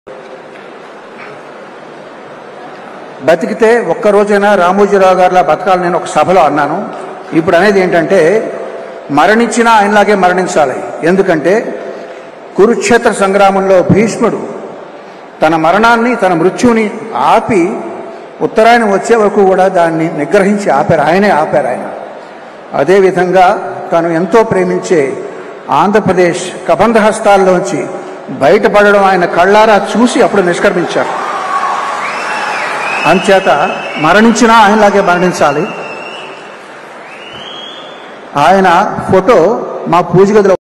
బతికితే ఒక్క రోజైనా రామోజీరావు గారిలా బతకాలని నేను ఒక సభలో అన్నాను ఇప్పుడు అనేది ఏంటంటే మరణించినా ఆయనలాగే మరణించాలి ఎందుకంటే కురుక్షేత్ర సంగ్రామంలో భీష్ముడు తన మరణాన్ని తన మృత్యుని ఆపి ఉత్తరాయణం వచ్చే వరకు కూడా దాన్ని నిగ్రహించి ఆపారు ఆయనే ఆపారు ఆయన అదేవిధంగా తను ఎంతో ప్రేమించే ఆంధ్రప్రదేశ్ కబంధ హస్తాల్లోంచి బయటపడడం ఆయన కళ్ళారా చూసి అప్పుడు నిష్క్రమించారు అంచేత మరణించినా ఆయనలాగే మరణించాలి ఆయన ఫోటో మా పూజ గదిలో